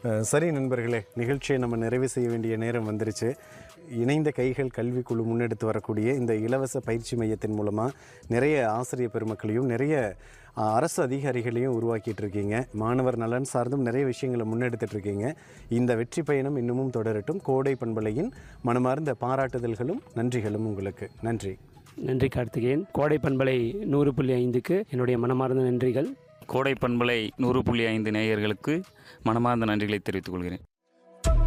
அஹ், சரி நண்பர்களே நிகழ்ச்சியை நம்ம நிறைவு செய்ய வேண்டிய நேரம் வந்துருச்சு இணைந்த கைகள் கல்விக்குழு முன்னெடுத்து வரக்கூடிய இந்த இலவச பயிற்சி மையத்தின் மூலமாக நிறைய ஆசிரியர் பெருமக்களையும் நிறைய அஹ், அரசு அதிகாரிகளையும் உருவாக்கிட்டு இருக்கீங்க மாணவர் நலன் சார்ந்தும் நிறைய விஷயங்களை முன்னெடுத்துட்டு இருக்கீங்க இந்த வெற்றி பயணம் இன்னமும் தொடரட்டும் கோடை பண்பலையின் மனமார்ந்த பாராட்டுதல்களும் நன்றிகளும் உங்களுக்கு நன்றி நன்றி கார்த்திகேயன் கோடை பண்பலை நூறு புள்ளி ஐந்துக்கு என்னுடைய மனமார்ந்த நன்றிகள் கோடை பண்பலை நூறு புள்ளி ஐந்து நேயர்களுக்கு மனமார்ந்த நன்றிகளை தெரிவித்துக் கொள்கிறேன்